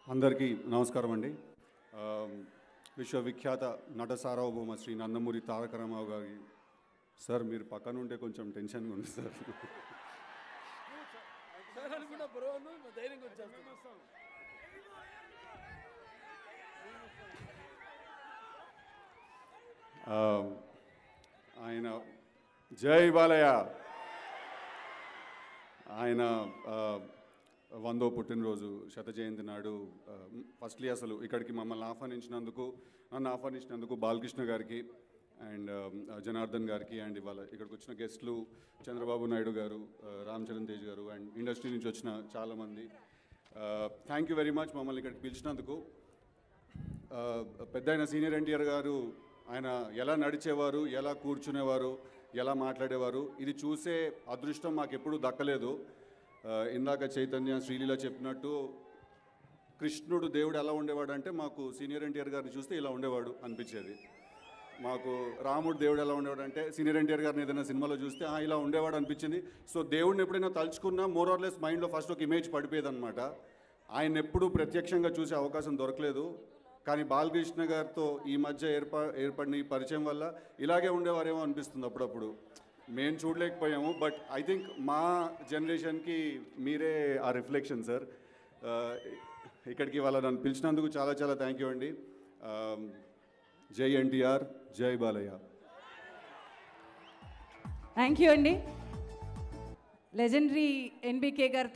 అందరికీ నమస్కారం అండి ఆ, విశ్వవిఖ్యాత నట సార్వభౌమ శ్రీ నందమూరి తారక రామారావు గారి సార్ మీరు పక్కన ఉంటే కొంచెం టెన్షన్గా ఉంది సార్ సార్ అనుకున్న బరువును ధైర్యంగా వచ్చేస్తాం ఆ, ఆయన జై బాలయ్య ఆయన ఆ, వందో పుట్టినరోజు శత జయంతి నాడు ఆ, ఫస్ట్లీ అసలు ఇక్కడికి మమ్మల్ని ఆహ్వానించినందుకు నన్ను ఆహ్వానించినందుకు బాలకృష్ణ గారికి అండ్ జనార్దన్ గారికి అండ్ ఇవాళ ఇక్కడికి వచ్చిన గెస్ట్లు చంద్రబాబు నాయుడు గారు ఆ, రామ్ చరణ్ తేజ్ గారు అండ్ ఇండస్ట్రీ నుంచి వచ్చిన చాలామంది థ్యాంక్ యూ వెరీ మచ్ మమ్మల్ని ఇక్కడికి పిలిచినందుకు ఆ, పెద్ద ఆయన సీనియర్ ఎన్టీఆర్ గారు ఆయన ఎలా నడిచేవారు ఎలా కూర్చునేవారు ఎలా మాట్లాడేవారు ఇది చూసే అదృష్టం మాకు ఎప్పుడూ దక్కలేదు ఆ, ఇందాక చైతన్య శ్రీలీల చెప్పినట్టు కృష్ణుడు దేవుడు ఎలా ఉండేవాడు అంటే మాకు సీనియర్ ఎన్టీఆర్ గారిని చూస్తే ఇలా ఉండేవాడు అనిపించేది మాకు రాముడు దేవుడు ఎలా ఉండేవాడు అంటే సీనియర్ ఎన్టీఆర్ గారిని ఏదైనా సినిమాలో చూస్తే "ఆ, ఇలా ఉండేవాడు అనిపించింది సో దేవుడిని ఎప్పుడైనా తలుచుకున్నా మోర్ ఆర్ లెస్ మైండ్లో ఫస్ట్ ఒక ఇమేజ్ పడిపోయేది అనమాట ఆయన ఎప్పుడు ప్రత్యక్షంగా చూసే అవకాశం దొరకలేదు కానీ బాలకృష్ణ గారితో ఈ మధ్య ఏర్పా ఏర్పడిన ఈ పరిచయం వల్ల ఇలాగే ఉండేవారేమో అనిపిస్తుంది అప్పుడప్పుడు మేము చూడలేకపోయాము బట్ ఐ థింక్ మా జనరేషన్కి మీరే ఆ రిఫ్లెక్షన్ సార్ ఇక్కడికి వాళ్ళ నన్ను పిలిచినందుకు చాలా చాలా థ్యాంక్ యూ అండి ఆ, జై ఎన్టీఆర్ జై బాలయ్య థ్యాంక్ యూ అండి లెజెండరీ ఎన్బికే గారు